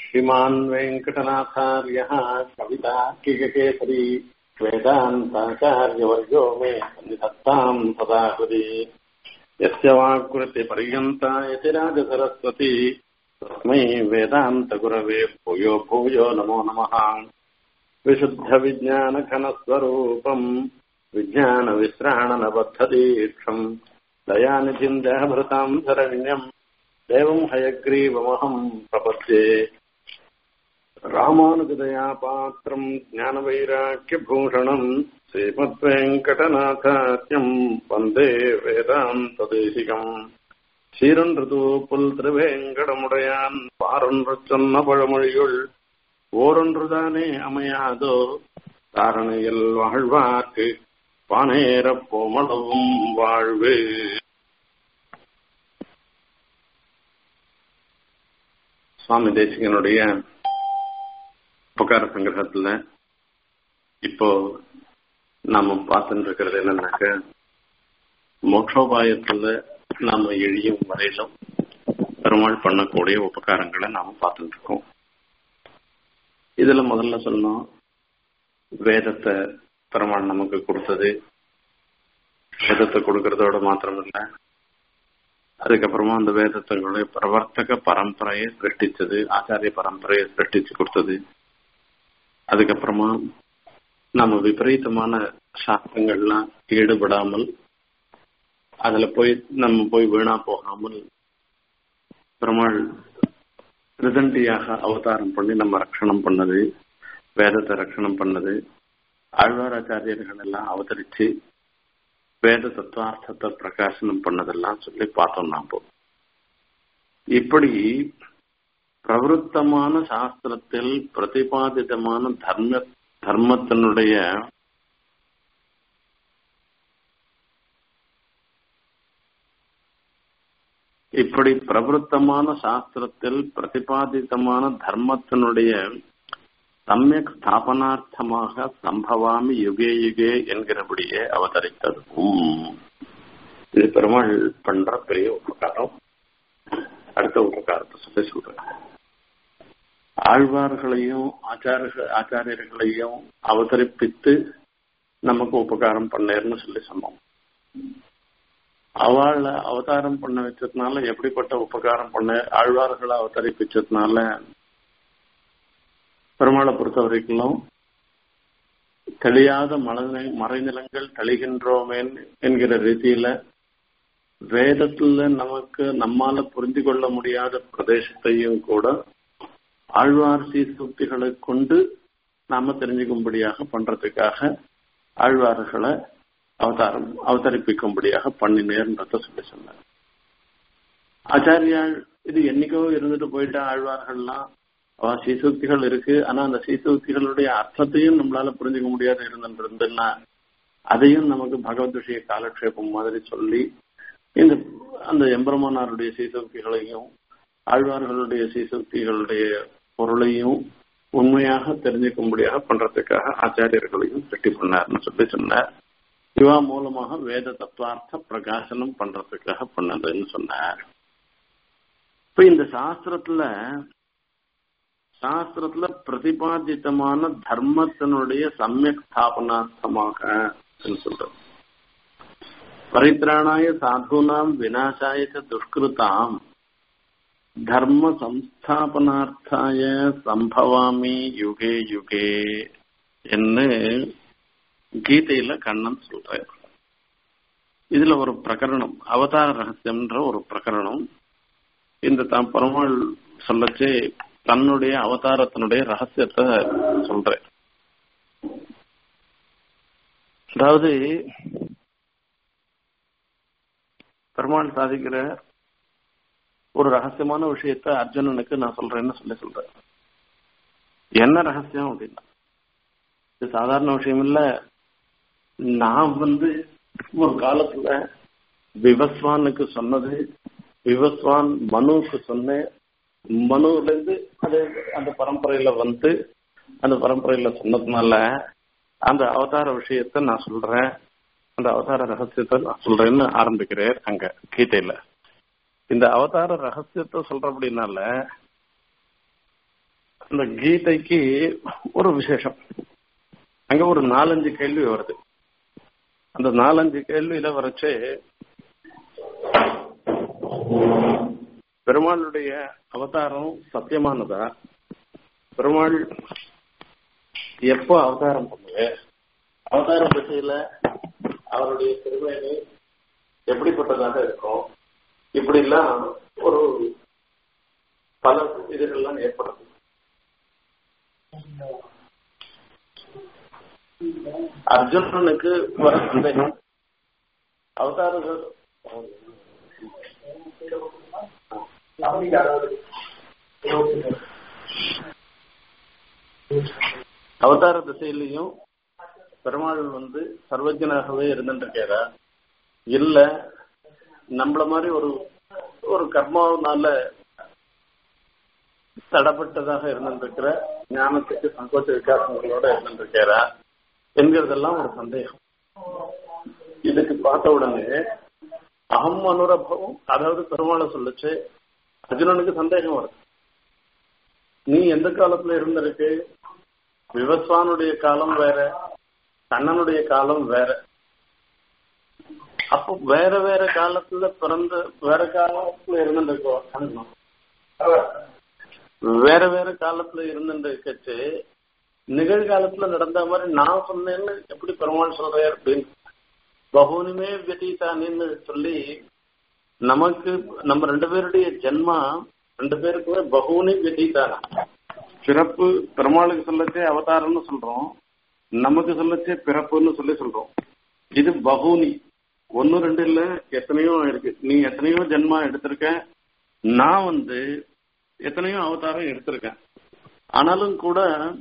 श्रीमान् वेङ्कटनाथार्यः कवितार्किककेसरी वेदान्ताचार्यवर्यो मे सन्निधत्ताम् सदा हृदि यस्य वाक्कृतिपर्यन्ता यतिराजसरस्वती तस्मै वेदान्तगुरवे भूयो भूयो नमो नमः विशुद्धविज्ञानघनस्वरूपम् विज्ञानविश्राणनबद्धदीक्षम् दयानिधिम् देहभृताम् शरण्यम् देवम् हयग्रीवमहम् प्रपद्ये रामानुजदया पात्रम् ज्ञानवैराग्यभूषणम् श्रीमद्वेङ्कटनाथात्यम् वन्दे வேதாந்ததேசிகம் சீரொன்று புல் திருவேங்கடமுடையான் பாரொன்று சொன்ன பழமொழியுள் ஓரொன்றுதானே அமையாதோ தாரணையில் வாழ்வார்க்கு பானேரப் போமளவும் வாழ்வு சுவாமி தேசிகனுடைய உபகார சங்கிரகத்துல இப்போ நாம பார்த்துட்டு இருக்கிறது என்னன்னாக்க மோட்சோபாயத்துல நாம எழியும் வரையிலும் பெருமாள் பண்ணக்கூடிய உபகாரங்களை நாம பார்த்துட்டு இருக்கோம் இதுல முதல்ல சொன்னோம் வேதத்தை பெருமாள் நமக்கு கொடுத்தது வேதத்தை கொடுக்கறதோட மாத்திரம் இல்ல அதுக்கப்புறமா அந்த வேதத்தினுடைய பிரவர்த்தக பரம்பரையை சிருஷ்டிச்சது ஆச்சாரிய பரம்பரையை சிருஷ்டிச்சு கொடுத்தது அதுக்கப்புறமா நம்ம விபரீதமான சாஸ்திரங்கள்லாம் ஈடுபடாமல் அதுல போய் நம்ம போய் வீணா போகாமல் பெருமாள் ரிசன்டியாக அவதாரம் பண்ணி நம்ம ரட்சணம் பண்ணது வேதத்தை ரட்சணம் பண்ணது ஆழ்வாராச்சாரியர்கள் எல்லாம் அவதரிச்சு வேத தத்துவார்த்தத்தை பிரகாசனம் பண்ணதெல்லாம் சொல்லி பார்த்தோம் நாம இப்படி பிரவருத்தமான சாஸ்திரத்தில் பிரதிபாதிதமான தர்ம தர்மத்தினுடைய இப்படி பிரவருத்தமான சாஸ்திரத்தில் பிரதிபாதித்தமான தர்மத்தினுடைய சமயக் ஸ்தாபனார்த்தமாக சம்பவாமி யுகே யுகே என்கிறபடியே அவதரித்ததும் இது பெருமாள் பண்ற பெரிய உபகாரம் அடுத்த உபகாரத்தை சொல்லி சொல்றேன் ஆழ்வார்களையும் ஆச்சார ஆச்சாரியர்களையும் அவதரிப்பித்து நமக்கு உபகாரம் பண்ணேர்னு சொல்லி சொன்னோம் அவளை அவதாரம் பண்ண வச்சதுனால எப்படிப்பட்ட உபகாரம் பண்ண ஆழ்வார்களை அவதரிப்பிச்சதுனால பெருமாளை பொறுத்த வரைக்கும் தெளியாத மலை மறைநிலங்கள் தெளிகின்றோமேன் என்கிற ரீதியில வேதத்துல நமக்கு நம்மால புரிந்து கொள்ள முடியாத பிரதேசத்தையும் கூட ஆழ்வார் சீர்சூக்திகளை கொண்டு நாம தெரிஞ்சுக்கும்படியாக பண்றதுக்காக ஆழ்வார்களை அவதாரம் அவதரிப்பிக்கும்படியாக பண்ணினேர்ன்றத சொல்லி சொன்னார் ஆச்சாரியால் இது என்னைக்கோ இருந்துட்டு போயிட்ட ஆழ்வார்கள்லாம் அவ சீசூக்திகள் இருக்கு ஆனா அந்த சீசூக்திகளுடைய அர்த்தத்தையும் நம்மளால புரிஞ்சுக்க முடியாத இருந்துருந்துன்னா அதையும் நமக்கு பகவத் விஷய காலக்ஷேபம் மாதிரி சொல்லி இந்த அந்த எம்பெருமானாருடைய சீசூக்திகளையும் ஆழ்வார்களுடைய சீசூக்திகளுடைய பொருளையும் உண்மையாக தெரிஞ்சுக்கும்படியாக பண்றதுக்காக ஆச்சாரியர்களையும் கட்டி பண்ணார்னு சொல்லி சொன்னார் இவா மூலமாக வேத தத்துவார்த்த பிரகாசனம் பண்றதுக்காக பண்ணதுன்னு சொன்னார் இப்ப இந்த சாஸ்திரத்துல சாஸ்திரத்துல பிரதிபாதித்தமான தர்மத்தினுடைய சமயக் ஸ்தாபனார்த்தமாக சொல்றோம் பரித்ராணாய சாதுனாம் விநாசாய துஷ்கிருதாம் தர்ம சம்ஸ்தாபனார்த்தாய சம்பவாமி யுகே யுகே என்று கீதையில கண்ணன் சொல்றார் இதுல ஒரு பிரகரணம் அவதார ரகசியம்ன்ற ஒரு பிரகரணம் இந்த தான் பெருமாள் சொல்லச்சு தன்னுடைய அவதாரத்தினுடைய ரகசியத்தை சொல்ற அதாவது பெருமாள் சாதிக்கிற ஒரு ரகசியமான விஷயத்த அர்ஜுனனுக்கு நான் சொல்றேன்னு சொல்லி சொல்றேன் என்ன ரகசியம் அப்படின்னா இது சாதாரண விஷயம் இல்ல நான் வந்து ஒரு காலத்துல விவஸ்வானுக்கு சொன்னது விவஸ்வான் மனுவுக்கு சொன்னேன் மனுல இருந்து அது அந்த பரம்பரையில வந்து அந்த பரம்பரையில சொன்னதுனால அந்த அவதார விஷயத்த நான் சொல்றேன் அந்த அவதார ரகசியத்தை நான் சொல்றேன்னு ஆரம்பிக்கிறேன் அங்க கீதையில இந்த அவதார ரகசியத்தை சொல்ற அப்படின்னால அந்த கீதைக்கு ஒரு விசேஷம் அங்க ஒரு நாலஞ்சு கேள்வி வருது அந்த நாலஞ்சு கேள்வியில வரைச்சு பெருமாளுடைய அவதாரம் சத்தியமானதா பெருமாள் எப்போ அவதாரம் பண்ணுவே அவதாரம் பற்றியில அவருடைய திருமணி எப்படிப்பட்டதாக இருக்கும் இப்படி எல்லாம் ஒரு பல இதுகள்லாம் ஏற்படுது அர்ஜுனனுக்கு வர சந்தேகம் அவதாரங்கள் அவதார திசையிலையும் பெருமாள் வந்து சர்வஜனாகவே இருந்துருக்காரா இல்ல நம்மள மாதிரி ஒரு ஒரு கர்மாவனால தடப்பட்டதாக இருந்திருக்கிற ஞானத்துக்கு சங்கோச்ச விகாசங்களோட இருந்திருக்காரா என்கிறதெல்லாம் ஒரு சந்தேகம் இதுக்கு பார்த்த உடனே அகம் அனுரபவம் அதாவது பெருமாளை சொல்லுச்சு அர்ஜுனனுக்கு சந்தேகம் வருது நீ எந்த காலத்துல இருந்திருக்கு விவஸ்வானுடைய காலம் வேற கண்ணனுடைய காலம் வேற அப்போ வேற வேற காலத்துல பிறந்த வேற காலத்துல இருந்துருக்கோம் வேற வேற காலத்துல இருந்துருக்கச்சு நிகழ்காலத்துல நடந்த மாதிரி நான் சொன்னேன்னு எப்படி பெருமாள் சொல்றாரு அப்படின்னு பகுனிமே வெட்டித்தானின்னு சொல்லி நமக்கு நம்ம ரெண்டு பேருடைய ஜென்மா ரெண்டு பேருக்குமே பகுனி வெட்டித்தான பிறப்பு பெருமாளுக்கு சொல்லச்சே அவதாரம்னு சொல்றோம் நமக்கு சொல்லச்சே பிறப்புன்னு சொல்லி சொல்றோம் இது பகுனி ஒன்னு ரெண்டு இல்ல எத்தனையோ இருக்கு நீ எத்தனையோ ஜென்மா எடுத்திருக்க நான் வந்து எத்தனையோ அவதாரம் எடுத்திருக்கேன் ஆனாலும் கூட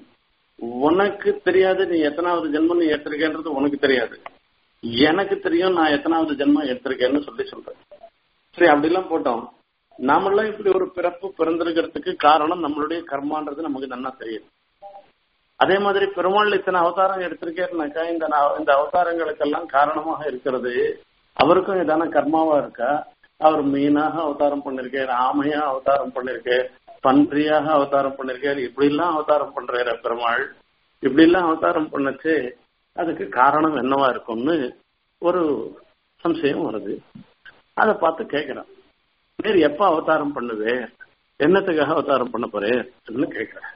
உனக்கு தெரியாது நீ எத்தனாவது ஜென்மம் நீ எடுத்திருக்கேன்றது உனக்கு தெரியாது எனக்கு தெரியும் நான் எத்தனாவது ஜென்மம் எடுத்திருக்கேன்னு சொல்லி சொல்றேன் சரி அப்படிலாம் போட்டோம் நாமெல்லாம் இப்படி ஒரு பிறப்பு பிறந்திருக்கிறதுக்கு காரணம் நம்மளுடைய கர்மான்றது நமக்கு நல்லா தெரியுது அதே மாதிரி பெருமாள் இத்தனை அவதாரம் எடுத்திருக்கேன்னாக்கா இந்த இந்த அவதாரங்களுக்கெல்லாம் காரணமாக இருக்கிறது அவருக்கும் ஏதான கர்மாவா இருக்கா அவர் மீனாக அவதாரம் பண்ணிருக்காரு ஆமையா அவதாரம் பண்ணிருக்காரு பன்றியாக அவதாரம் பண்ணிருக்காரு இப்படி எல்லாம் அவதாரம் பண்றாரு பெருமாள் இப்படி எல்லாம் அவதாரம் பண்ணச்சு அதுக்கு காரணம் என்னவா இருக்கும்னு ஒரு சம்சயம் வருது அதை பார்த்து கேட்கிறேன் நீர் எப்ப அவதாரம் பண்ணுவே என்னத்துக்காக அவதாரம் பண்ண போறேன்னு கேட்கிறேன்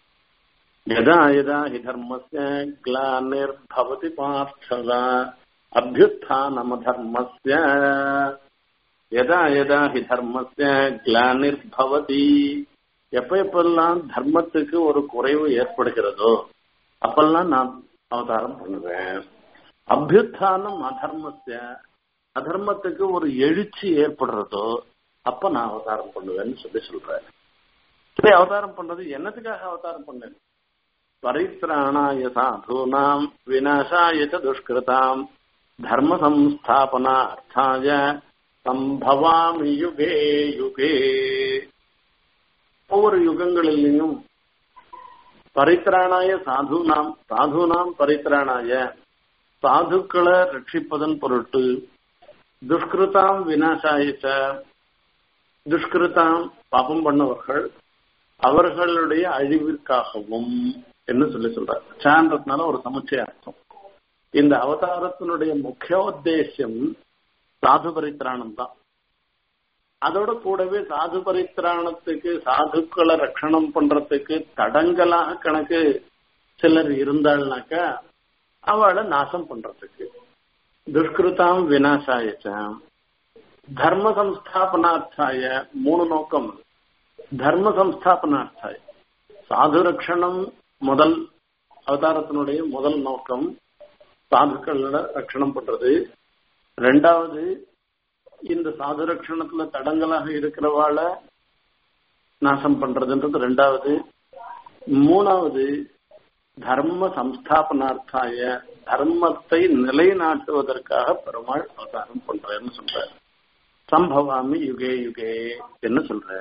यदा यदा हि धर्मस्य ग्लानिर्भवति पार्थदा अभ्युत्थानमधर्मस्य यदा यदा हि धर्मस्य ग्लानिर्भवति எப்ப எப்பெல்லாம் தர்மத்துக்கு ஒரு குறைவு ஏற்படுகிறதோ அப்பெல்லாம் நான் அவதாரம் பண்ணுவேன் அபியுத்தானம் அதர்மத்திய அதர்மத்துக்கு ஒரு எழுச்சி ஏற்படுறதோ அப்ப நான் அவதாரம் பண்ணுவேன்னு சொல்லி சொல்றேன் சரி அவதாரம் பண்றது என்னத்துக்காக அவதாரம் பண்ணேன் பரித்ராணாய சாதூனாம் விநாசாய துஷ்கிருதாம் தர்ம சம்ஸ்தாபனார்த்தாய சம்பவாமி யுகே யுகே ஒவ்வொரு யுகங்களிலையும் பரித்ராணாய சாதுனாம் சாதுனாம் பரித்ராணாய சாதுக்களை ரட்சிப்பதன் பொருட்டு துஷ்கிருதாம் விநாசாயிச்ச துஷ்கிருதாம் பாபம் பண்ணவர்கள் அவர்களுடைய அழிவிற்காகவும் என்ன சொல்லி சொல்றார் சான்றதுனால ஒரு சமுச்சய அர்த்தம் இந்த அவதாரத்தினுடைய முக்கிய உத்தேசம் சாது பரித்திராணம் தான் அதோட கூடவே சாது பரித்திராணத்துக்கு சாதுக்களை ரட்சணம் பண்றதுக்கு தடங்கலாக கணக்கு சிலர் இருந்தாள்னாக்கா அவளை நாசம் பண்றதுக்கு துஷ்கிருதாம் விநாசாயச்சாம் தர்ம சம்ஸ்தாபனார்த்தாய மூணு நோக்கம் தர்ம சம்ஸ்தாபனார்த்தாய சாது ரட்சணம் முதல் அவதாரத்தினுடைய முதல் நோக்கம் சாதுக்களோட ரட்சணம் பண்றது ரெண்டாவது இந்த சாது ரட்சணத்துல தடங்கலாக இருக்கிறவாளை நாசம் பண்றதுன்றது ரெண்டாவது மூணாவது தர்ம சம்ஸ்தாபனார்த்தாய தர்மத்தை நிலைநாட்டுவதற்காக பெருமாள் அவதாரம் பண்றேன்னு சொல்றார் சம்பவாமி யுகே யுகே என்ன சொல்ற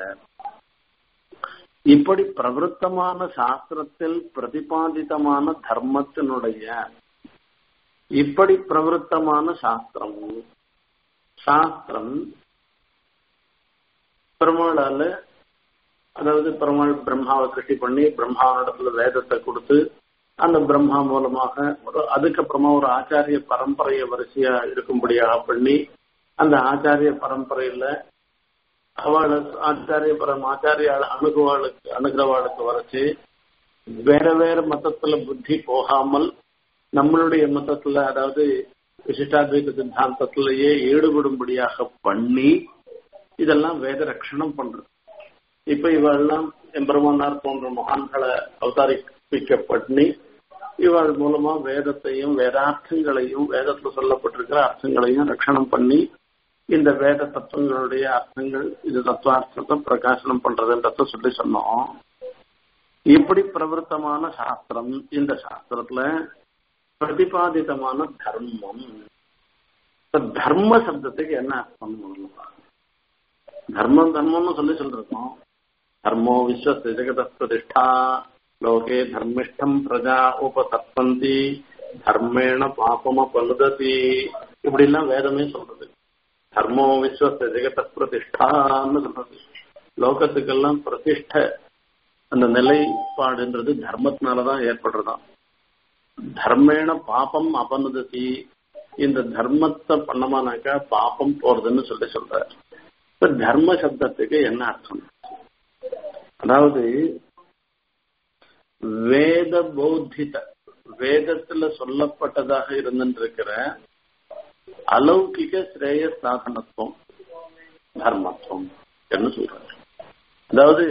இப்படி பிரவருத்தமான சாஸ்திரத்தில் பிரதிபாதிதமான தர்மத்தினுடைய இப்படி பிரவருத்தமான சாஸ்திரம் சாஸ்திரம் பெருமாளால அதாவது பெருமாள் பிரம்மாவை கட்டி பண்ணி பிரம்மாவிடத்துல வேதத்தை கொடுத்து அந்த பிரம்மா மூலமாக ஒரு அதுக்கப்புறமா ஒரு ஆச்சாரிய பரம்பரையை வரிசையா இருக்கும்படியாக பண்ணி அந்த ஆச்சாரிய பரம்பரையில அவளை ஆச்சாரிய பரம் ஆச்சாரிய அணுகுவாளுக்கு அணுகிறவாளுக்கு வரைச்சு வேற வேற மதத்துல புத்தி போகாமல் நம்மளுடைய மதத்துல அதாவது விசிஷ்டாத்வைத சித்தாந்தத்திலேயே ஈடுபடும்படியாக பண்ணி இதெல்லாம் வேத ரட்சணம் பண்றது இப்ப இவெல்லாம் எம்பெருமானார் போன்ற மகான்களை அவதாரிக்க பண்ணி இவள் மூலமா வேதத்தையும் வேதார்த்தங்களையும் வேதத்துல சொல்லப்பட்டிருக்கிற அர்த்தங்களையும் ரட்சணம் பண்ணி இந்த வேத தத்துவங்களுடைய அர்த்தங்கள் இது தத்துவார்த்தத்தை பிரகாசனம் பண்றதுன்றத சொல்லி சொன்னோம் இப்படி பிரவருத்தமான சாஸ்திரம் இந்த சாஸ்திரத்துல பிரதிபாதிதமான தர்மம் தர்ம சப்தத்துக்கு என்ன அர்த்தம் தர்மம் தர்மம்னு சொல்லி சொல்றோம் தர்மோ விஸ்வஸ்த ஜெகத பிரதிஷ்டா லோகே தர்மிஷ்டம் பிரஜா உபதப்பந்தி தர்மேண பாபம பலுததி இப்படி எல்லாம் வேதமே சொல்றது தர்மோ விஸ்வஸ்த ஜெகத பிரதிஷ்டான்னு சொல்றது லோகத்துக்கெல்லாம் பிரதிஷ்ட அந்த நிலைப்பாடுன்றது தர்மத்தினாலதான் ஏற்படுறதாம் தர்மேண பாபம் அபனுததி இந்த தர்மத்தை பண்ணமானாக்கா பாபம் போறதுன்னு சொல்லி சொல்ற இப்ப தர்ம சப்தத்துக்கு என்ன அர்த்தம் அதாவது வேத பௌத்தித வேதத்துல சொல்லப்பட்டதாக இருந்திருக்கிற அலௌகிக ஸ்ரேய சாதனத்துவம் தர்மத்துவம் என்று சொல்றாரு அதாவது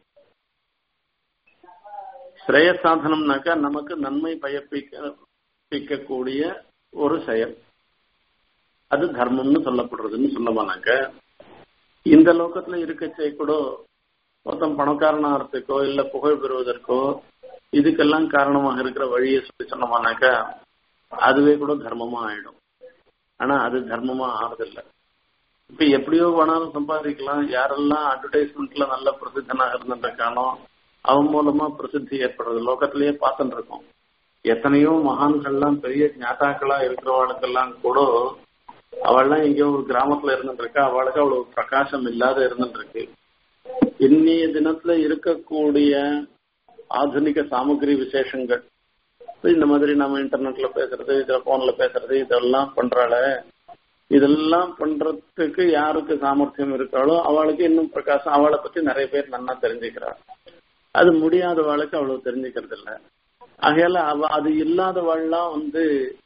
ஸ்ரேய சாதனம்னாக்கா நமக்கு நன்மை பயப்பிக்கக்கூடிய ஒரு செயல் அது தர்மம்னு சொல்லப்படுறதுன்னு சொல்லமானாக்க இந்த லோகத்துல இருக்கச்சே கூட மொத்தம் பணக்காரனாகிறதுக்கோ இல்ல புகழ் பெறுவதற்கோ இதுக்கெல்லாம் காரணமாக இருக்கிற வழியை சொல்லி சொன்னோமானாக்கா அதுவே கூட தர்மமா ஆயிடும் ஆனா அது தர்மமா ஆறதில்லை இப்ப எப்படியோ வேணாலும் சம்பாதிக்கலாம் யாரெல்லாம் அட்வர்டைஸ்மெண்ட்ல நல்ல பிரசித்தனாக இருந்திருக்கானோ அவன் மூலமா பிரசித்தி ஏற்படுறது லோகத்திலேயே பார்த்துட்டு இருக்கோம் எத்தனையோ மகான்கள்லாம் பெரிய ஞாதாக்களா இருக்கிறவளுக்கெல்லாம் கூட அவள்லாம் எங்கேயோ ஒரு கிராமத்துல இருந்துட்டு இருக்கா அவளுக்கு அவ்வளவு பிரகாசம் இல்லாத இருந்துட்டு இருக்கு இன்னைய தினத்துல இருக்கக்கூடிய ஆధుனிக சாமகிரி விசேஷங்கள் இந்த மாதிரி நம்ம இன்டர்நெட்ல பேசுறது இதுல போன்ல பேசுறது இதெல்லாம் பண்றாள இதெல்லாம் பண்றதுக்கு யாருக்கு சாமர்த்தியம் இருக்காளோ அவளுக்கு இன்னும் பிரகாசம் அவளை பத்தி நிறைய பேர் நல்லா தெரிஞ்சுக்கிறாள் அது முடியாதவாளுக்கு அவ்வளவு தெரிஞ்சுக்கிறது இல்ல ஆகையால அவ அது இல்லாதவாள்லாம் வந்து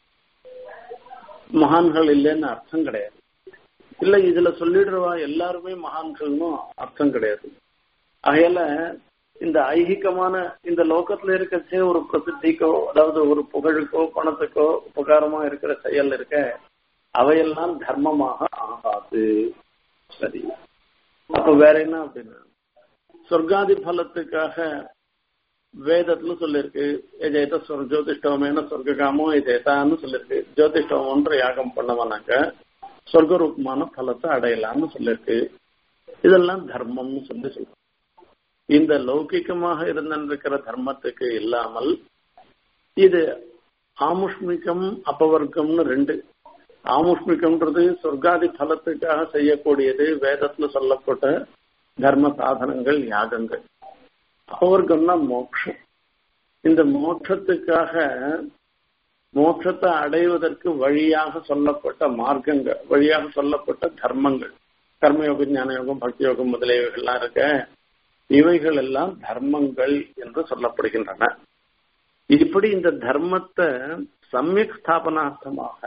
மகான்கள் இல்லைன்னு அர்த்தம் கிடையாது இல்ல இதுல சொல்லிடுறவா எல்லாருமே மகான்கள்னு அர்த்தம் கிடையாது ஆகையால இந்த ஐகிகமான இந்த லோகத்துல இருக்கச்சே ஒரு பிரசித்திக்கோ அதாவது ஒரு புகழுக்கோ பணத்துக்கோ உபகாரமா இருக்கிற செயல் இருக்க அவையெல்லாம் தர்மமாக ஆகாது சரி அப்ப வேற என்ன அப்படின்னா சொர்க்காதி பலத்துக்காக வேதத்துல சொல்லிருக்கு எஜேத ஜோதிஷ்டவமேன சொர்க்காமோ எஜேதான்னு சொல்லிருக்கு ஜோதிஷ்டவம்ன்ற யாகம் பண்ணவனாக்க சொர்க்க ரூபமான பலத்தை அடையலாம்னு சொல்லிருக்கு இதெல்லாம் தர்மம்னு சொல்லி சொல்றோம் இந்த லௌகிகமாக இருந்திருக்கிற தர்மத்துக்கு இல்லாமல் இது ஆமுஷ்மிகம் அபவர்க்கம்னு ரெண்டு ஆமுஷ்மிகம்ன்றது சொர்க்காதி பலத்துக்காக செய்யக்கூடியது வேதத்துல சொல்லப்பட்ட தர்ம சாதனங்கள் யாகங்கள் அபவர்க்கம்னா மோட்சம் இந்த மோட்சத்துக்காக மோட்சத்தை அடைவதற்கு வழியாக சொல்லப்பட்ட மார்க்கங்கள் வழியாக சொல்லப்பட்ட தர்மங்கள் கர்மயோகம் ஞான யோகம் பக்தி யோகம் முதலியவைகள்லாம் இருக்க இவைகள் எல்லாம் தர்மங்கள் என்று சொல்லப்படுகின்றன இப்படி இந்த தர்மத்தை சமயக் ஸ்தாபனார்த்தமாக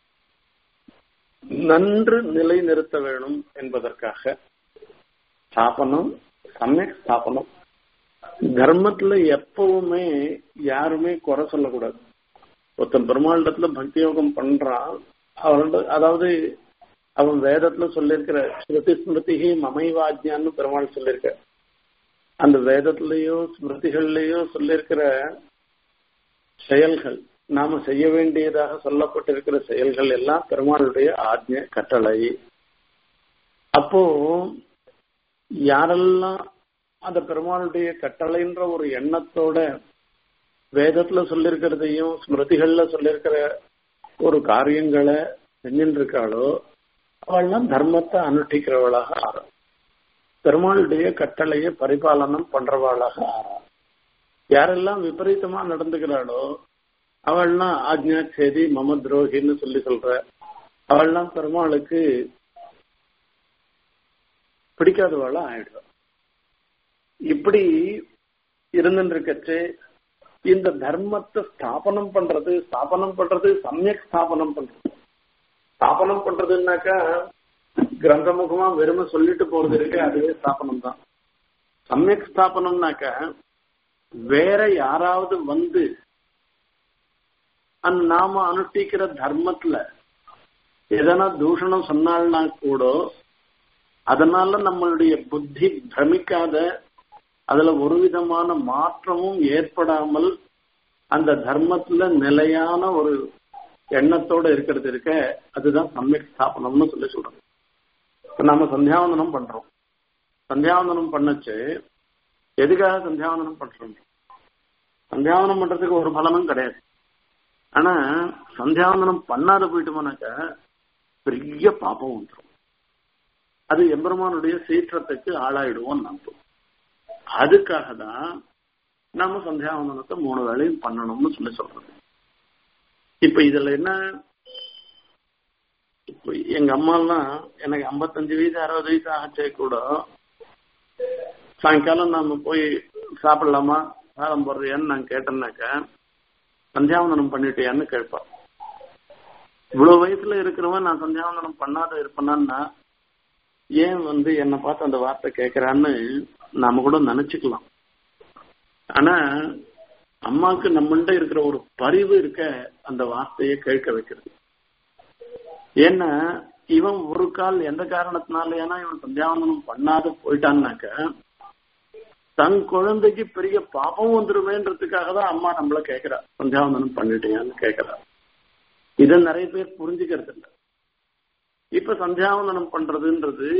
நன்று நிலைநிறுத்த வேணும் என்பதற்காக ஸ்தாபனம் சமயக் ஸ்தாபனம் தர்மத்துல எப்பவுமே யாருமே குறை சொல்லக்கூடாது ஒருத்தன் பெருமாளிடத்துல பக்தி யோகம் பண்றான் அவரோட அதாவது அவன் வேதத்துல சொல்லியிருக்கிற ஸ்மிருதி ஸ்மிருதி மமைவாஜ்யான்னு பெருமாள் சொல்லியிருக்க அந்த வேதத்திலேயோ ஸ்மிருதிகள்லயோ சொல்லியிருக்கிற செயல்கள் நாம செய்ய வேண்டியதாக சொல்லப்பட்டிருக்கிற செயல்கள் எல்லாம் பெருமாளுடைய ஆஜ்ஞ கட்டளை அப்போ யாரெல்லாம் அந்த பெருமாளுடைய கட்டளைன்ற ஒரு எண்ணத்தோட வேதத்துல சொல்லிருக்கிறதையும் ஸ்மிருதிகள்ல சொல்லிருக்கிற ஒரு காரியங்களை செஞ்சுட்டு இருக்காளோ அவள்லாம் தர்மத்தை அனுஷ்டிக்கிறவளாக ஆறும் பெருமாளுடைய கட்டளையை பரிபாலனம் பண்றவாளாக ஆறா யாரெல்லாம் விபரீதமா நடந்துக்கிறாளோ அவள்லாம் ஆக்ஞா சேதி மம துரோகின்னு சொல்லி சொல்ற அவள்லாம் பெருமாளுக்கு பிடிக்காதவாளா ஆயிடுவா இப்படி இருந்துருக்கச்சு இந்த தர்மத்தை ஸ்தாபனம் பண்றது ஸ்தாபனம் பண்றது சமயக் ஸ்தாபனம் பண்றது ஸ்தாபனம் பண்றதுன்னாக்கா கிரந்தமுகமா வெறும சொல்லிட்டு போறது இருக்கு அதுவே ஸ்தாபனம் தான் சமயக் ஸ்தாபனம்னாக்கா வேற யாராவது வந்து அந்த நாம அனுஷ்டிக்கிற தர்மத்துல எதனா தூஷணம் சொன்னால்னா கூட அதனால நம்மளுடைய புத்தி பிரமிக்காத அதுல ஒரு விதமான மாற்றமும் ஏற்படாமல் அந்த தர்மத்துல நிலையான ஒரு எண்ணத்தோட இருக்கிறது இருக்க அதுதான் சமயக் ஸ்தாபனம்னு சொல்லி சொல்றோம் இப்ப நாம சந்தியாவந்தனம் பண்றோம் சந்தியாவந்தனம் பண்ணச்சு எதுக்காக சந்தியாவந்தனம் பண்றோம் சந்தியாவந்தனம் பண்றதுக்கு ஒரு பலனும் கிடையாது ஆனா சந்தியாவந்தனம் பண்ணாத போயிட்டோம்னாக்க பெரிய பாப்பம் வந்துடும் அது எம்பெருமானுடைய சீற்றத்துக்கு ஆளாயிடுவோம் நம்பும் அதுக்காக தான் நாம சந்தியாவந்தனத்தை மூணு வேளையும் பண்ணணும்னு சொல்லி சொல்றது இப்ப இதுல என்ன இப்ப எங்க அம்மா எல்லாம் எனக்கு ஐம்பத்தஞ்சு வயசு அறுபது வயசு ஆச்சே கூட சாயங்காலம் நாம போய் சாப்பிடலாமா சாதம் போடுறியான்னு நான் கேட்டேன்னாக்க சந்தியாவந்தனம் பண்ணிட்டியான்னு கேட்பா இவ்வளவு வயசுல இருக்கிறவன் நான் சந்தியாவந்தனம் பண்ணாத இருப்பேனான்னா ஏன் வந்து என்னை பார்த்து அந்த வார்த்தை கேட்கிறான்னு நாம கூட நினைச்சுக்கலாம் ஆனா அம்மாவுக்கு நம்மள்ட இருக்கிற ஒரு பரிவு இருக்க அந்த வார்த்தையை கேட்க வைக்கிறது ஏன்னா இவன் ஒரு கால் எந்த காரணத்தினால ஏன்னா இவன் சந்தியாவந்தனம் பண்ணாத போயிட்டான்னாக்க தன் குழந்தைக்கு பெரிய பாப்பம் வந்துருவேன்றதுக்காக தான் அம்மா நம்மள கேட்கிறா சந்தியாவந்தனம் பண்ணிட்டீங்கன்னு கேட்கிறா இதை நிறைய பேர் புரிஞ்சுக்கிறது இல்லை இப்ப சந்தியாவந்தனம் பண்றதுன்றது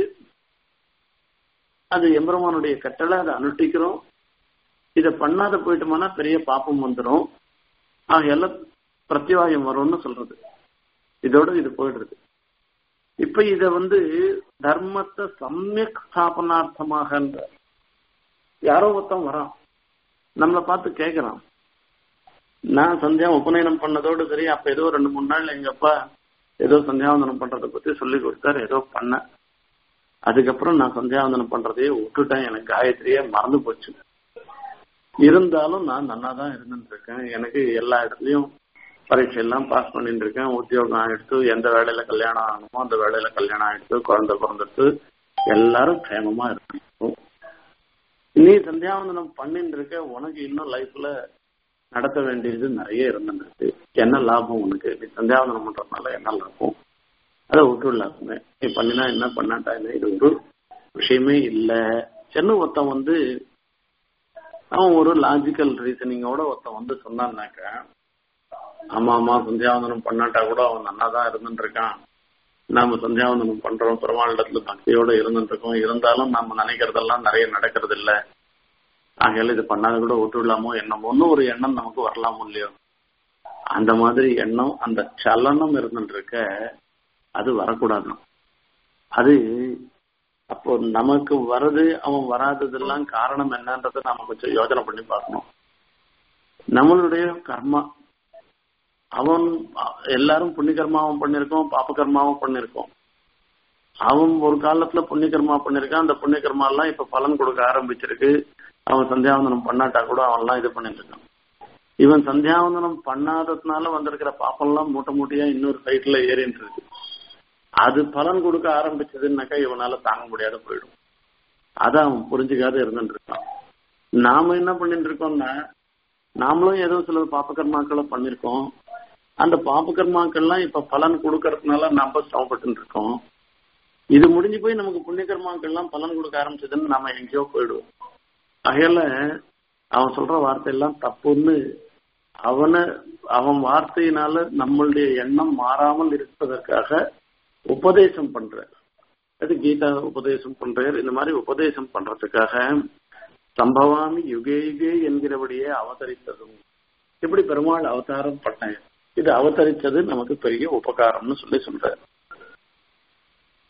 அது எம்பெருமானுடைய கட்டளை அதை அனுஷ்டிக்கிறோம் இதை பண்ணாத போயிட்டோம்னா பெரிய பாப்பம் வந்துடும் ஆகையால பிரத்யவாயம் வரும்னு சொல்றது இதோட இது போயிடுறது இப்ப இத வந்து தர்மத்தை சமயக் ஸ்தாபனார்த்தமாக யாரோ ஒருத்தன் வரான் நம்மளை பார்த்து கேட்கறான் நான் சந்தியா உபநயனம் பண்ணதோடு சரி அப்ப ஏதோ ரெண்டு மூணு நாள் எங்க அப்பா ஏதோ சந்தியாவந்தனம் பண்றதை பத்தி சொல்லி கொடுத்தாரு ஏதோ பண்ண அதுக்கப்புறம் நான் சந்தியாவந்தனம் பண்றதையே விட்டுட்டேன் எனக்கு காயத்ரியே மறந்து போச்சு இருந்தாலும் நான் நல்லா தான் இருந்துட்டு இருக்கேன் எனக்கு எல்லா இடத்துலயும் பரீட்சை எல்லாம் பாஸ் பண்ணிட்டு இருக்கேன் உத்தியோகம் ஆயிடுத்து எந்த வேலையில கல்யாணம் ஆகணுமோ அந்த வேலையில கல்யாணம் ஆயிடுத்து குழந்தை பிறந்துட்டு எல்லாரும் க்ஷேமமா இருக்கணும் நீ சந்தியாவந்தனம் பண்ணிட்டு இருக்க உனக்கு இன்னும் லைஃப்ல நடத்த வேண்டியது நிறைய இருந்துருக்கு என்ன லாபம் உனக்கு நீ சந்தியாவந்தனம் பண்றதுனால என்ன லாபம் அதை விட்டுடலாமே நீ பண்ணினா என்ன பண்ணாட்டா என்ன இது ஒரு விஷயமே இல்லை சென்னை ஒருத்தன் வந்து அவன் ஒரு லாஜிக்கல் ரீசனிங்கோட ஒருத்தன் வந்து சொன்னான்னாக்க ஆமா ஆமா சந்தியாவந்தனம் பண்ணாட்டா கூட அவன் நல்லா தான் இருந்துட்டு இருக்கான் நாம சந்தியாவந்தனம் பண்றோம் பெருமாளிடத்துல பக்தியோட இருந்துட்டு இருக்கோம் இருந்தாலும் நம்ம நினைக்கிறதெல்லாம் நிறைய நடக்கிறது இல்ல ஆகையால இது பண்ணாத கூட விட்டுடலாமோ என்னமோன்னு ஒரு எண்ணம் நமக்கு வரலாமோ இல்லையோ அந்த மாதிரி எண்ணம் அந்த சலனம் இருந்துட்டு இருக்க அது வரக்கூடாது அது அப்போ நமக்கு வருது அவன் வராததெல்லாம் காரணம் என்னன்றதை நாம கொஞ்சம் யோசனை பண்ணி பார்க்கணும் நம்மளுடைய கர்மா அவன் எல்லாரும் புண்ணியகர்மாவும் பண்ணிருக்கோம் பாப்ப கர்மாவும் பண்ணிருக்கோம் அவன் ஒரு காலத்துல புண்ணியகர்மா பண்ணிருக்கான் அந்த புண்ணியகர்மா எல்லாம் இப்ப பலன் கொடுக்க ஆரம்பிச்சிருக்கு அவன் சந்தியாவந்தனம் பண்ணாட்டா கூட அவன் எல்லாம் இது பண்ணிட்டு இருக்கான் இவன் சந்தியாவந்தனம் பண்ணாததுனால வந்திருக்கிற பாப்பம் எல்லாம் மூட்டை மூட்டையா இன்னொரு சைட்ல ஏறிட்டு இருக்கு அது பலன் கொடுக்க ஆரம்பிச்சதுன்னாக்கா இவனால தாங்க முடியாத போயிடும் அத அவன் புரிஞ்சுக்காத இருந்துட்டு இருக்கான் நாம என்ன பண்ணிட்டு இருக்கோம்னா நாமளும் ஏதோ சில பாப்பகர்மாக்களை பண்ணிருக்கோம் அந்த பாப்பகர்மாக்கள்லாம் இப்ப பலன் கொடுக்கறதுனால நம்ம சிரமப்பட்டு இருக்கோம் இது முடிஞ்சு போய் நமக்கு புண்ணியகர்மாக்கள்லாம் பலன் கொடுக்க ஆரம்பிச்சதுன்னு நாம எங்கேயோ போயிடுவோம் அகையில அவன் சொல்ற வார்த்தையெல்லாம் தப்புன்னு அவனை அவன் வார்த்தையினால நம்மளுடைய எண்ணம் மாறாமல் இருப்பதற்காக உபதேசம் பண்ற அது கீதா உபதேசம் பண்றார் இந்த மாதிரி உபதேசம் பண்றதுக்காக சம்பவாமி யுகே யுகே என்கிறபடியே அவதரித்ததும் இப்படி பெருமாள் அவதாரம் பண்ணேன் இது அவதரித்தது நமக்கு பெரிய உபகாரம்னு சொல்லி சொல்ற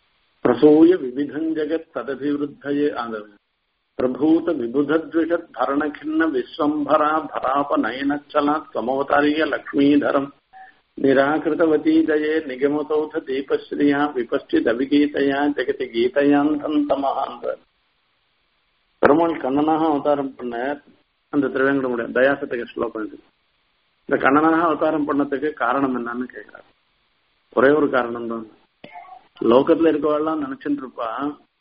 பிரசூய விவிதம் ஜெகத் ததபிவிருத்தயே அந்த பிரபூத விபுதத்விஷத் பரணகிண்ண விஸ்வம்பரா பராப நயனச்சலா त्वमवतारीय லக்ஷ்மீதரம் நிராகிருதவதி தயே நிகமதௌத தீபஸ்ரீயா விபஷ்டிதவிகீதையா ஜெகதி கீதையாந்தந்தமஹான்ற பெருமாள் கண்ணனாக அவதாரம் பண்ண அந்த திருவேங்கடமுடைய தயாசத்துக்கு ஸ்லோகம் இது இந்த கண்ணனாக அவதாரம் பண்ணதுக்கு காரணம் என்னன்னு கேட்கிறார் ஒரே ஒரு காரணம் தான் லோகத்துல இருக்கவாள்லாம் நினைச்சுட்டு இருப்பா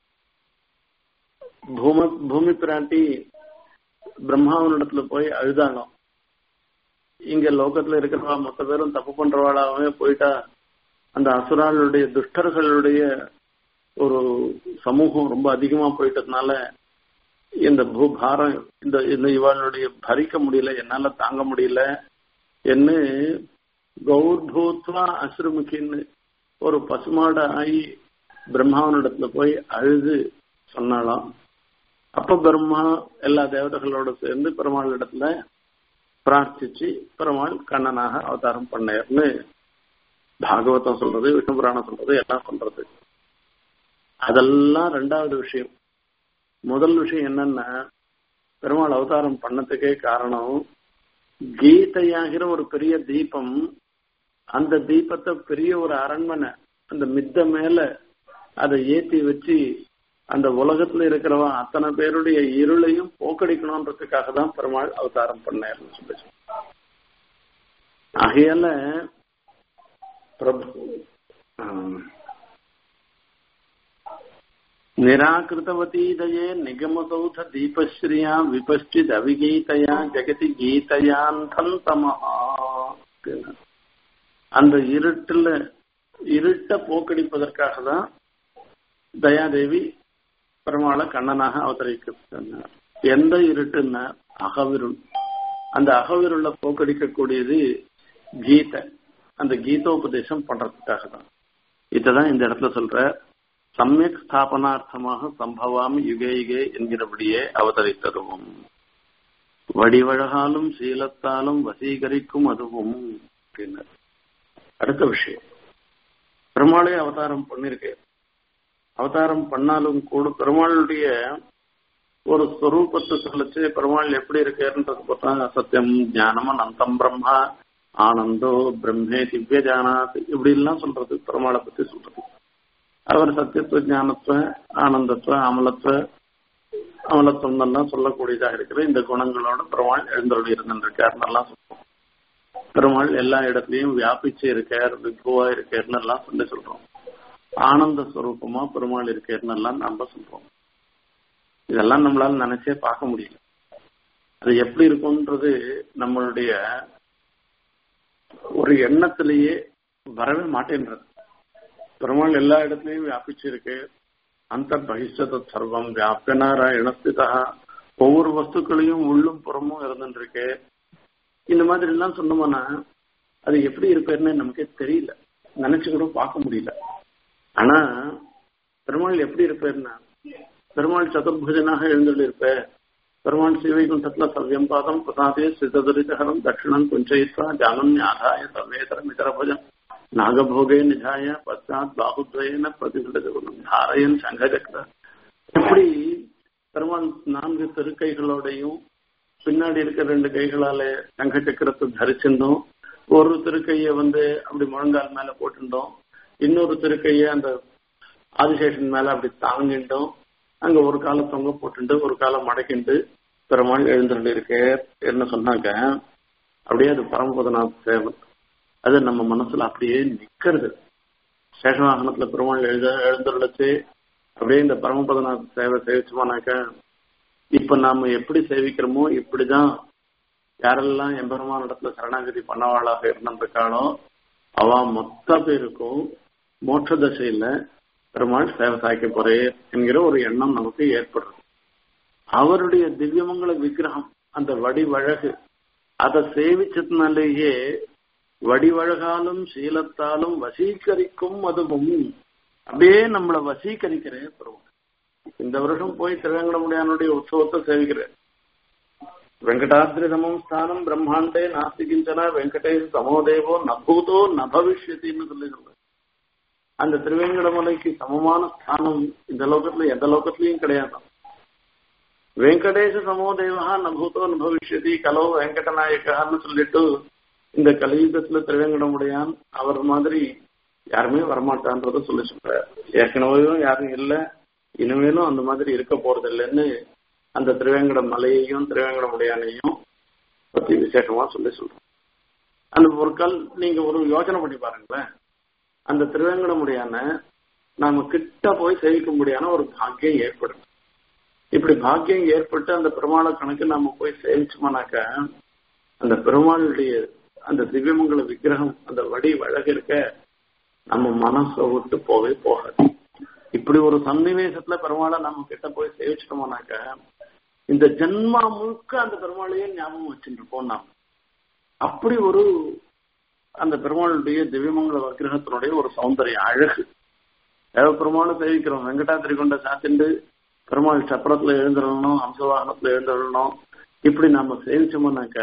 பூம பூமி பிராட்டி பிரம்மாவனிடத்துல போய் அழுதாலும் இங்க லோகத்துல இருக்கிறவா மொத்த பேரும் தப்பு பண்றவாளாவே போயிட்டா அந்த அசுராளுடைய துஷ்டர்களுடைய ஒரு சமூகம் ரொம்ப அதிகமா போயிட்டதுனால இந்த பூபாரம் இந்த இந்த இவாளுடைய பறிக்க முடியல என்னால தாங்க முடியல என்ன கௌர்பூத்வா அசுரமுகின்னு ஒரு பசுமாடு ஆகி பிரம்மாவனிடத்துல போய் அழுது சொன்னாலாம் அப்ப பிரம்மா எல்லா தேவதைகளோட சேர்ந்து பெருமாள் இடத்துல பிரார்த்திச்சு பெருமாள் கண்ணனாக அவதாரம் பண்ணார்னு பாகவதம் சொல்றது விஷ்ணு புராணம் சொல்றது எல்லாம் சொல்றது அதெல்லாம் ரெண்டாவது விஷயம் முதல் விஷயம் என்னன்னா பெருமாள் அவதாரம் பண்ணதுக்கே காரணம் கீதையாகிற ஒரு பெரிய தீபம் அந்த தீபத்தை பெரிய ஒரு அரண்மனை அந்த மித்த மேல அதை ஏத்தி வச்சு அந்த உலகத்துல இருக்கிறவ அத்தனை பேருடைய இருளையும் போக்கடிக்கணும்ன்றதுக்காக தான் பெருமாள் அவதாரம் பண்ணார்னு சொல்லி ஆகையால பிரபு நிராகிருத்தவதி தயே நிகமசௌத தீபஸ்ரீயா விபஷ்டித் அவிகீதையா ஜெகதி கீதையாந்தம் தமஹா அந்த இருட்டுல இருட்ட போக்கடிப்பதற்காக தான் தயாதேவி பெருமாளை கண்ணனாக அவதரிக்க எந்த இருட்டுன்னா அகவிருள் அந்த அகவிருள போக்கடிக்கக்கூடியது கீதை அந்த கீதோபதேசம் பண்றதுக்காக தான் இதுதான் இந்த இடத்துல சொல்ற சமயக் ஸ்தாபனார்த்தமாக சம்பவாமி யுகே யுகே என்கிறபடியே அவதரித்ததுவும் வடிவழகாலும் சீலத்தாலும் வசீகரிக்கும் அதுவும் அப்படின்னார் அடுத்த விஷயம் பெருமாளே அவதாரம் பண்ணிருக்கேன் அவதாரம் பண்ணாலும் கூட பெருமாளுடைய ஒரு ஸ்வரூபத்தை சொல்லிச்சு பெருமாள் எப்படி இருக்காருன்றது பார்த்தா சத்தியம் ஞானம் அனந்தம் பிரம்மா ஆனந்தோ பிரம்மே திவ்ய ஜானாத் இப்படி எல்லாம் சொல்றது பெருமாளை பத்தி சொல்றது அவர் சத்தியத்துவ ஞானத்துவ ஆனந்தத்துவ அமலத்துவ அமலத்துவம் எல்லாம் சொல்லக்கூடியதாக இருக்கிற இந்த குணங்களோட பெருமாள் எழுந்தருள் இருந்திருக்காருன்னு எல்லாம் சொல்றோம் பெருமாள் எல்லா இடத்துலயும் வியாபிச்சு இருக்கார் விக்குவா இருக்காருன்னு எல்லாம் சொல்லி சொல்றோம் ஆனந்த ஸ்வரூபமா பெருமாள் இருக்காருன்னு எல்லாம் நம்ம சொல்றோம் இதெல்லாம் நம்மளால நினைச்சே பார்க்க முடியல அது எப்படி இருக்கும்ன்றது நம்மளுடைய ஒரு எண்ணத்திலேயே வரவே மாட்டேன்றது பெருமாள் எல்லா இடத்துலயும் வியாபிச்சு இருக்கு அந்த பகிஷ்டத சர்வம் வியாபியனாராயணஸ்திதா ஒவ்வொரு வஸ்துக்களையும் உள்ளும் புறமும் இருந்துருக்கு இந்த மாதிரி எல்லாம் சொன்னோம்னா அது எப்படி இருப்பேன்னு நமக்கே தெரியல நினைச்சு கூட பார்க்க முடியல ஆனா பெருமாள் எப்படி இருப்பேன்னா பெருமாள் சதுர்புஜனாக எழுந்துள்ளிருப்ப பெருமாள் சிவைகுண்டத்துல சவ்யம் பாதம் பிரசாதே சிததுரிதகரம் தட்சிணம் குஞ்சயித்வா ஜானன்யாதாய சர்வேதரம் இதரபுஜம் நாகபோகே நிஜாய பச்சாத் பாகுத்வயன பிரதிகிருதகுணம் தாரயன் சங்கஜக்ர இப்படி பெருமாள் நான்கு திருக்கைகளோடையும் பின்னாடி இருக்கிற ரெண்டு கைகளால சங்க சக்கரத்தை தரிச்சிருந்தோம் ஒரு திருக்கைய வந்து அப்படி முழங்கால் மேல போட்டுட்டோம் இன்னொரு திருக்கைய அந்த ஆதிசேஷன் மேல அப்படி தாங்கிட்டோம் அங்க ஒரு காலை தொங்க போட்டுண்டு ஒரு காலை மடக்கிண்டு பெருமாள் எழுந்துட்டு இருக்கு என்ன சொன்னாங்க அப்படியே அது பரமபதநாத் சேவன் அது நம்ம மனசுல அப்படியே நிக்கிறது சேஷவாகனத்துல பெருமாள் எழுத எழுந்துள்ளச்சு அப்படியே இந்த பரமபதநாத் சேவை சேவிச்சோமானாக்க இப்ப நாம எப்படி சேவிக்கிறோமோ இப்படிதான் யாரெல்லாம் எம்பெருமான இடத்துல சரணாகதி பண்ணவாளாக இருந்திருக்காளோ அவ மொத்த பேருக்கும் மோட்ச தசையில பெருமாள் சேவை சாய்க்க போறே என்கிற ஒரு எண்ணம் நமக்கு ஏற்படுறது அவருடைய திவ்யமங்கல விக்கிரகம் அந்த வடிவழகு அதை சேவிச்சதுனாலேயே வடிவழகாலும் சீலத்தாலும் வசீகரிக்கும் அதுவும் அப்படியே நம்மளை வசீகரிக்கிறே பெருமாள் இந்த வருஷம் போய் திருவேங்கடமுடியானுடைய உற்சவத்தை சேவிக்கிறேன் வெங்கடாத்ரி சமம் ஸ்தானம் பிரம்மாண்டே நாஸ்தி கிஞ்சனா வெங்கடேஷ் சமோதேவோ நபூதோ ந பவிஷ்யத்தின்னு சொல்லி சொல்றேன் அந்த திருவேங்கடமலைக்கு சமமான ஸ்தானம் இந்த லோகத்துல எந்த லோகத்திலயும் கிடையாது வெங்கடேச சமோ தேவா நபூதோ அனுபவிஷதி கலோ வெங்கடநாயக்கான்னு சொல்லிட்டு இந்த கலியுகத்துல திருவேங்கடமுடையான் அவர் மாதிரி யாருமே வரமாட்டான்றத சொல்லி சொல்றாரு ஏற்கனவே யாரும் இல்ல இனிமேலும் அந்த மாதிரி இருக்க போறது இல்லைன்னு அந்த திருவேங்கட மலையையும் திருவேங்கடமுடையானையும் பத்தி விசேஷமா சொல்லி சொல்றோம் அந்த ஒரு கல் நீங்க ஒரு யோசனை பண்ணி பாருங்களேன் அந்த திருவேங்கடமுடியான நாம கிட்ட போய் சேவிக்க முடியான ஒரு பாக்கியம் ஏற்படும் இப்படி பாக்கியம் ஏற்பட்டு அந்த பெருமாள கணக்கு நாம போய் சேவிச்சோம்னாக்க அந்த பெருமாளுடைய அந்த திவ்யமங்கல விக்கிரகம் அந்த வடி வழகு இருக்க நம்ம மனசை விட்டு போவே போகாது இப்படி ஒரு சன்னிவேசத்துல பெருமாளை நம்ம கிட்ட போய் சேவிச்சிட்டோம்னாக்க இந்த ஜென்மா முழுக்க அந்த பெருமாளையே ஞாபகம் வச்சுட்டு இருப்போம் நாம் அப்படி ஒரு அந்த பெருமாளுடைய திவ்யமங்கல விக்கிரகத்தினுடைய ஒரு சௌந்தரிய அழகு தேவ பெருமாளும் சேவிக்கிறோம் வெங்கடாத்திரி கொண்ட சாத்திண்டு பெருமாள் சப்பரத்துல எழுந்துடணும் ஹம்சவாகனத்துல எழுந்துடணும் இப்படி நம்ம சேவிச்சோம்னாக்க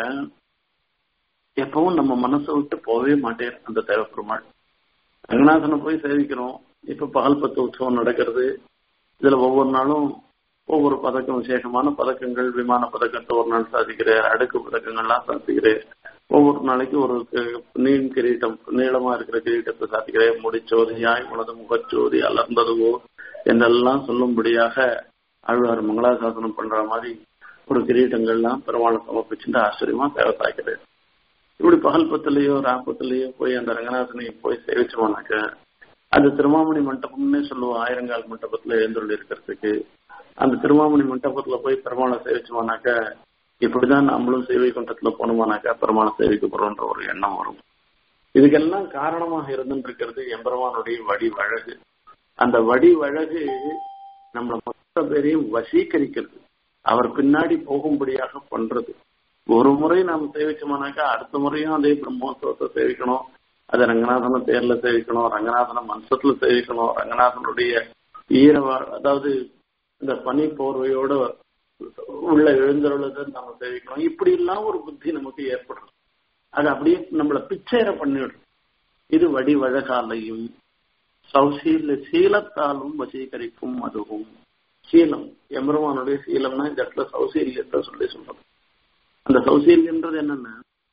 எப்பவும் நம்ம மனசை விட்டு போகவே மாட்டேன் அந்த தேவ பெருமாள் ரங்கநாதனை போய் சேவிக்கிறோம் இப்ப பகல் பத்து உற்சவம் நடக்கிறது இதுல ஒவ்வொரு நாளும் ஒவ்வொரு பதக்கம் விசேஷமான பதக்கங்கள் விமான பதக்கத்தை ஒரு நாள் சாதிக்கிறேன் அடுக்கு பதக்கங்கள்லாம் சாதிக்கிறேன் ஒவ்வொரு நாளைக்கு ஒரு நீள் கிரீட்டம் நீளமா இருக்கிற கிரீட்டத்தை சாதிக்கிறேன் முடிச்சோதியாய் உனது முகச்சோதி அலர்ந்ததுவோ என்றெல்லாம் சொல்லும்படியாக ஆழ்வார் மங்களாசாசனம் பண்ற மாதிரி ஒரு கிரீட்டங்கள்லாம் பெருமாளை சமர்ப்பிச்சுட்டு ஆச்சரியமா சேவை சாய்க்கிறேன் இப்படி பகல் பத்துலயோ ராப்பத்துலயோ போய் அந்த ரங்கநாதனை போய் சேவிச்சோம்னாக்க அந்த திருமாமணி மண்டபம்னே சொல்லுவோம் ஆயிரங்கால் மண்டபத்துல எழுந்துள்ள இருக்கிறதுக்கு அந்த திருமாமணி மண்டபத்துல போய் பெருமாளை சேவிச்சோம்னாக்க இப்படிதான் நம்மளும் சேவை குண்டத்துல போனோமானாக்கா பெருமாளை சேவிக்க போறோம்ன்ற ஒரு எண்ணம் வரும் இதுக்கெல்லாம் காரணமாக இருந்துருக்கிறது எம்பெருமானுடைய வடி வழகு அந்த வடி வழகு நம்மள மொத்த பேரையும் வசீகரிக்கிறது அவர் பின்னாடி போகும்படியாக பண்றது ஒரு முறை நாம் சேவிச்சோம்னாக்கா அடுத்த முறையும் அதே பிரம்மோத்சவத்தை சேவிக்கணும் அதை ரங்கநாதன தேர்ல சேவிக்கணும் ரங்கநாதன மனசத்துல சேவிக்கணும் ரங்கநாதனுடைய ஈரவா அதாவது இந்த பனி போர்வையோட உள்ள எழுந்தருளதை நம்ம சேவிக்கணும் இப்படி எல்லாம் ஒரு புத்தி நமக்கு ஏற்படும் அது அப்படியே நம்மள பிச்சைற பண்ணிவிடும் இது வடி வழகாலையும் சௌசீல சீலத்தாலும் வசீகரிக்கும் அதுவும் சீலம் எம்பெருமானுடைய சீலம்னா இந்த இடத்துல சௌசீல்யத்தை சொல்லி சொல்றோம் அந்த சௌசீல்யன்றது என்னன்னா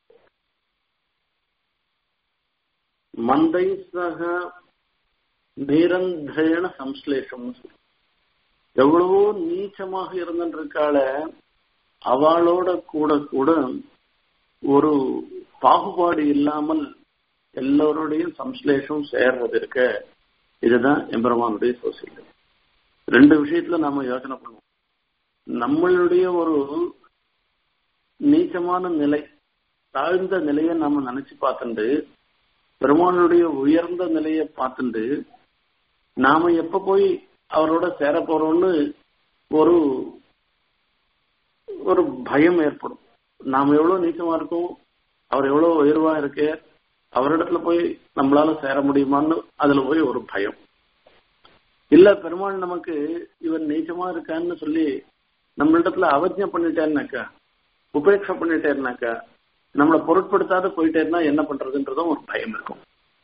மந்தை சக நிரந்தரேன சம்ஸ்லேஷம் எவ்வளவோ நீச்சமாக இருந்திருக்கால அவளோட கூட கூட ஒரு பாகுபாடு இல்லாமல் எல்லோருடையும் சம்ஸ்லேஷம் சேர்றது இருக்க இதுதான் எம்பெருமானுடைய சோசியல் ரெண்டு விஷயத்துல நாம யோசனை பண்ணுவோம் நம்மளுடைய ஒரு நீச்சமான நிலை தாழ்ந்த நிலையை நாம நினைச்சு பார்த்துட்டு பெருமானுடைய உயர்ந்த நிலையை பார்த்துட்டு நாம எப்ப போய் அவரோட சேர போறோம்னு ஒரு ஒரு பயம் ஏற்படும் நாம எவ்வளவு நீச்சமா இருக்கோம் அவர் எவ்வளவு உயர்வா இருக்கு அவரிடத்துல போய் நம்மளால சேர முடியுமான்னு அதுல போய் ஒரு பயம் இல்ல பெருமாள் நமக்கு இவன் நீச்சமா இருக்கான்னு சொல்லி நம்மளிடத்துல அவஜ்ஞை பண்ணிட்டேன்னாக்கா உபேட்சை பண்ணிட்டேன்னாக்கா நம்மளை பொருட்படுத்தாத போயிட்டேன்னா என்ன பண்றதுன்றதும் ஒரு பயம் இருக்கும்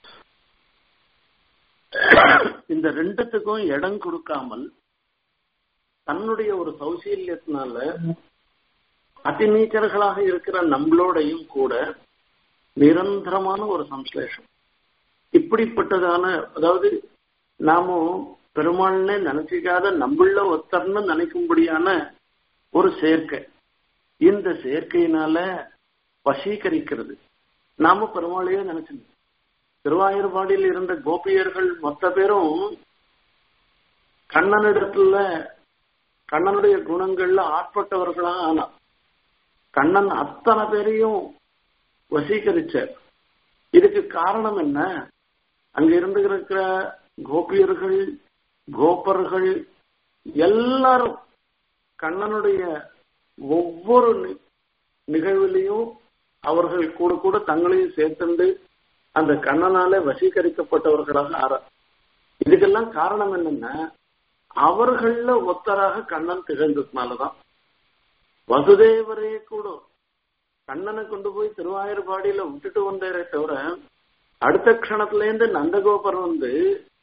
இந்த ரெண்டுத்துக்கும் இடம் கொடுக்காமல் தன்னுடைய ஒரு சௌசீல்யத்தினால அதிநீச்சர்களாக இருக்கிற நம்மளோடையும் கூட நிரந்தரமான ஒரு சம்ஸ்லேஷம் இப்படிப்பட்டதான அதாவது நாமும் பெருமாள்னே நினைச்சிக்காத நம்மள ஒத்தர்னு நினைக்கும்படியான ஒரு சேர்க்கை இந்த சேர்க்கையினால வசீகரிக்கிறது நாம பெருமாளையே நினைச்சிருந்தோம் திருவாயூர்பாடியில் இருந்த கோபியர்கள் மொத்த பேரும் கண்ணனிடத்துல கண்ணனுடைய குணங்கள்ல ஆட்பட்டவர்களா ஆனா கண்ணன் அத்தனை பேரையும் வசீகரிச்சார் இதுக்கு காரணம் என்ன அங்க இருந்து இருக்கிற கோபியர்கள் கோபர்கள் எல்லாரும் கண்ணனுடைய ஒவ்வொரு நிகழ்விலையும் அவர்கள் கூட கூட தங்களையும் சேர்த்துண்டு அந்த கண்ணனால வசீகரிக்கப்பட்டவர்களாக ஆற இதுக்கெல்லாம் காரணம் என்னன்னா அவர்கள ஒத்தராக கண்ணன் திகழ்ந்ததுனாலதான் வசுதேவரே கூட கண்ணனை கொண்டு போய் திருவாயூர்பாடியில விட்டுட்டு வந்தாரே தவிர அடுத்த க்ஷணத்துல இருந்து நந்தகோபர் வந்து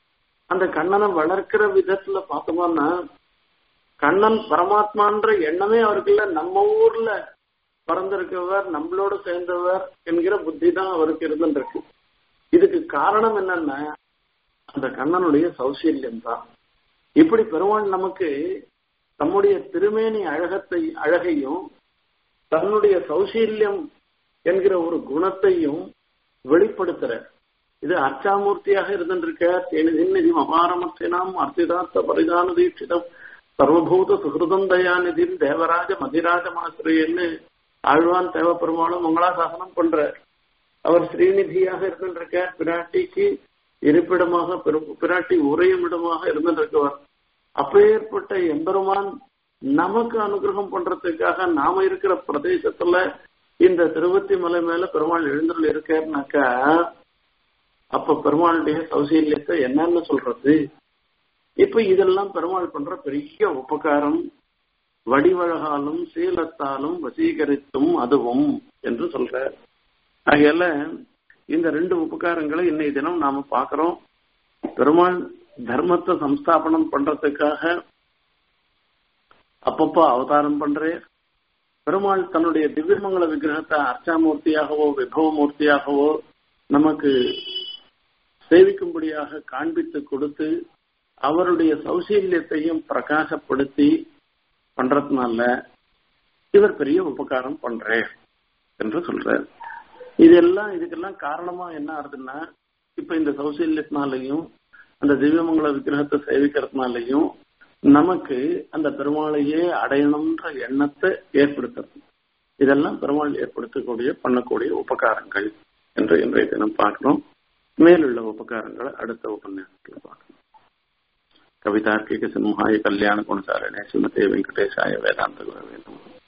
அந்த கண்ணனை வளர்க்கிற விதத்துல பார்த்தோம்னா கண்ணன் பரமாத்மான்ற எண்ணமே அவருக்கு இல்ல நம்ம ஊர்ல பிறந்திருக்கவர் நம்மளோட சேர்ந்தவர் என்கிற புத்தி தான் அவருக்கு இருந்துருக்கு இதுக்கு காரணம் என்னன்னா அந்த கண்ணனுடைய சௌசல்யம் தான் இப்படி பெருமாள் நமக்கு தம்முடைய திருமேனி அழகத்தை அழகையும் தன்னுடைய சௌசல்யம் என்கிற ஒரு குணத்தையும் வெளிப்படுத்துற இது அர்ச்சாமூர்த்தியாக இருந்திருக்க தேனிதி அபாரமத்தினாம் அர்த்திதார்த்த பரிதான தீட்சிதம் சர்வபூத சுகிருதம் தயாநிதின் தேவராஜ மதிராஜ மாசிரியன்னு ஆழ்வான் தேவ பெருமாளும் மங்களாசாசனம் பண்ற அவர் ஸ்ரீநிதியாக இருந்திருக்க பிராட்டிக்கு இருப்பிடமாக பிராட்டி உரையும் இடமாக இருந்திருக்கவர் அப்பேற்பட்ட எம்பெருமான் நமக்கு அனுகிரகம் பண்றதுக்காக நாம இருக்கிற பிரதேசத்துல இந்த திருவத்தி மலை மேல பெருமாள் எழுந்தருள் இருக்காருனாக்கா அப்ப பெருமாளுடைய சௌசல்யத்தை என்னன்னு சொல்றது இப்ப இதெல்லாம் பெருமாள் பண்ற பெரிய உபகாரம் வடிவழகாலும் சீலத்தாலும் வசீகரித்தும் அதுவும் என்று சொல்ற ஆகையால இந்த ரெண்டு உபகாரங்களை இன்னைய தினம் நாம பாக்குறோம் பெருமாள் தர்மத்தை சம்ஸ்தாபனம் பண்றதுக்காக அப்பப்போ அவதாரம் பண்றேன் பெருமாள் தன்னுடைய திவ்யமங்கல விக்கிரகத்தை அர்ச்சாமூர்த்தியாகவோ விபவமூர்த்தியாகவோ நமக்கு சேவிக்கும்படியாக காண்பித்து கொடுத்து அவருடைய சௌசல்யத்தையும் பிரகாசப்படுத்தி பண்றதுனால இவர் பெரிய உபகாரம் பண்றேன் என்று சொல்றார் இதெல்லாம் இதுக்கெல்லாம் காரணமா என்ன ஆகுதுன்னா இப்ப இந்த சௌசல்யத்தினாலையும் அந்த திவ்யமங்கல விக்கிரகத்தை சேவிக்கிறதுனாலையும் நமக்கு அந்த பெருமாளையே அடையணும்ன்ற எண்ணத்தை ஏற்படுத்துறது இதெல்லாம் பெருமாள் ஏற்படுத்தக்கூடிய பண்ணக்கூடிய உபகாரங்கள் என்று இன்றைய தினம் பார்க்கிறோம் மேலுள்ள உபகாரங்களை அடுத்த உபன்யாசத்தில் பார்க்கணும் கவிதார்க்கிக சிம்ஹாய கல்யாண குணசாலினே ஸ்ரீமதே வெங்கடேசாய வேதாந்த குரவே நமः